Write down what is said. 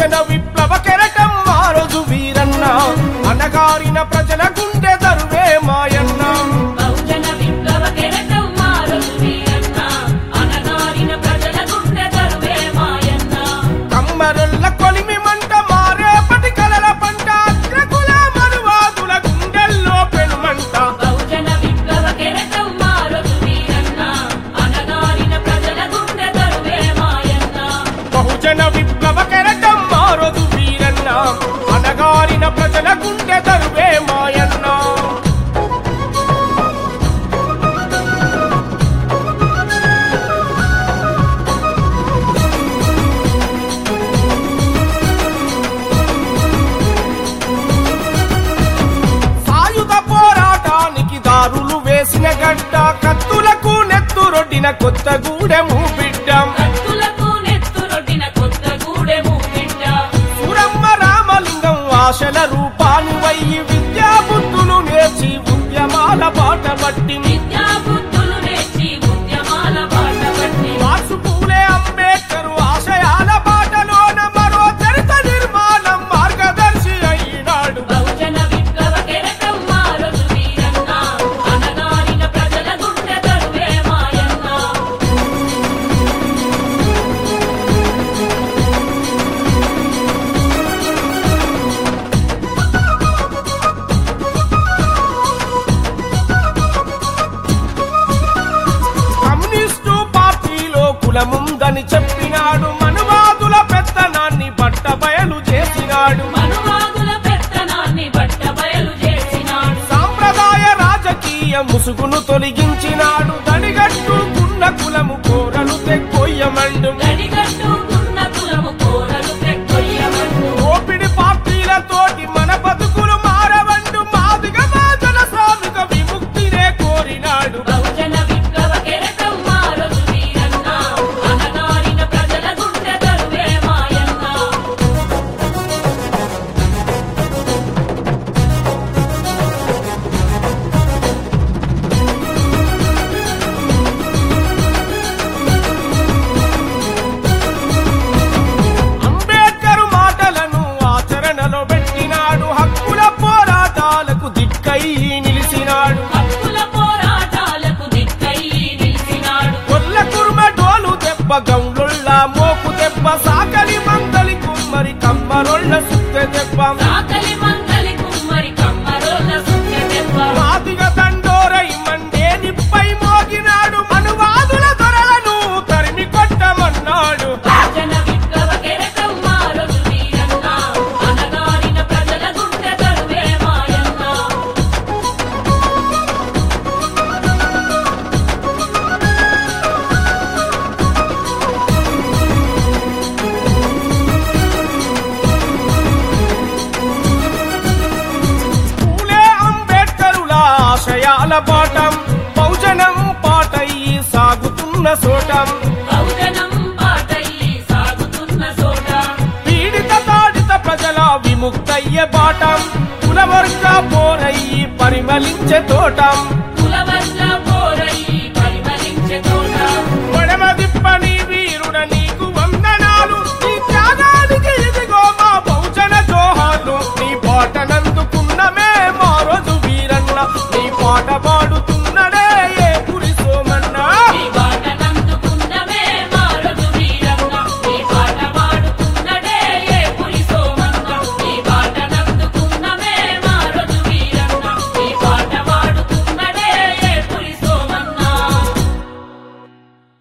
బహుజన విప్లవ కెరటం ఆ రోజు వీరన్న అనగారిన ప్రజల గుండె దరువే మాయన్న బహుజన విప్లవ కెరటం మారదు వీరన్న అనగారిన ప్రజల గుండె దరువే మాయన్న కమ్మరుల్ల కొలిమి మంట మారేపటి కలల పంట అగ్రకుల మనువాదుల గుండెల్లో పెనుమంట బహుజన విప్లవ కెరటం మారదు వీరన్న అనగారిన ప్రజల గుండె దరువే మాయన్న బహుజన విప్లవ కెరటం మారదు వీరన్న అనగారిన ప్రజల గుండె దరువే మాయన్న సాయుధ పోరాటానికి దారులు వేసిన గడ్డ కత్తులకు నెత్తురొడ్డిన కొత్తగూడెము బిడ్డం కత్తులకు నెత్తురొడ్డిన కొత్త గూడెము బిడ్డ సురమ్మ రామలింగం ఆశల రూపాను వయ్యి విద్యా బుద్ధులు నేర్చి ఉద్యమాల బాట పట్టి విద్యా బుద్ధులు నేర్చి ఉద్యమాల బాట పట్టి వాసు పూలే అంబేద్కర్ ఆశయాల బాటలోన మరో చరిత నిర్మాణం మార్గదర్శి అయినాడు బహుజన విప్లవ కెరటం మారదు వీరన్న అనగారిన ప్రజల గుండె దరువే మాయన్న కమ్యూనిస్టు పార్టీలో కులముందని చెప్పినాడు మనువాదుల పెత్తనాన్ని బట్ట బయలు చేసినాడు మనువాదుల పెత్తనాన్ని బట్ట బయలు చేసినాడు సాంప్రదాయ రాజకీయ ముసుగును తొలగించినాడు దడిగట్టుకున్న కులము కోరలు తెక్కొయ్యమండు గడిగట్టుకున్న కులము కోరలు తెక్కొయ్యమంటూ ఓపిడి పార్టీలతోటి మన బతుకులు మారవండు మాదిగ మాదల శ్రామిక విముక్తినే కోరినాడు బహుజన విప్లవ కెరటం మారదు వీరన్న అనగారిన ప్రజల గుండె దరువే మాయన్న అంబేద్కర్ మాటలను ఆచరణలో పెట్టినాడు హక్కుల పోరాటాలకు దిక్కై నిలిచినాడు హక్కుల పోరాటాలకు దిక్కై నిలిచినాడు కొల్ల కుర్మ డోలు దెబ్బ గౌళ్ళ మోకు దెబ్బ సాకలి మంగలి కుమ్మరి కమ్మరొళ్ళ సుత్తె దెబ్బ సాకలి మంగలి కుమ్మరి కమ్మరోల సుఖ్య దెబ్బ మాదిగ దండోరై మండే నిప్పై మోగినాడు మనువాదుల దొరలను తరిమి కొట్టమన్నాడు రాజన విప్లవ కెరటం మారదు వీరన్న అనగారిన ప్రజల గుండె దరువే మాయన్న పూలే అంబేద్కరుల ఆశయాల పాఠం బహుజనం పాటయి సాగుతున్న సోటం బహుజనం పాటల్లి సాగుతున్న చోట పీడిత తాడిత ప్రజల విముక్తయ్యే పాఠం కులవర్గ పోరయ్యి పరిమళించే తోటం కులవర్గ పోరయి పరిమళించే తోట పడమ దిప్పని వీరుడ నీకు వందనాలు నీ త్యాగానికి ఇదిగో మా బహుజన జోహార్లు నీ పాటనందుకున్నమే మా రోజు వీరన్న నీ పాట పాడు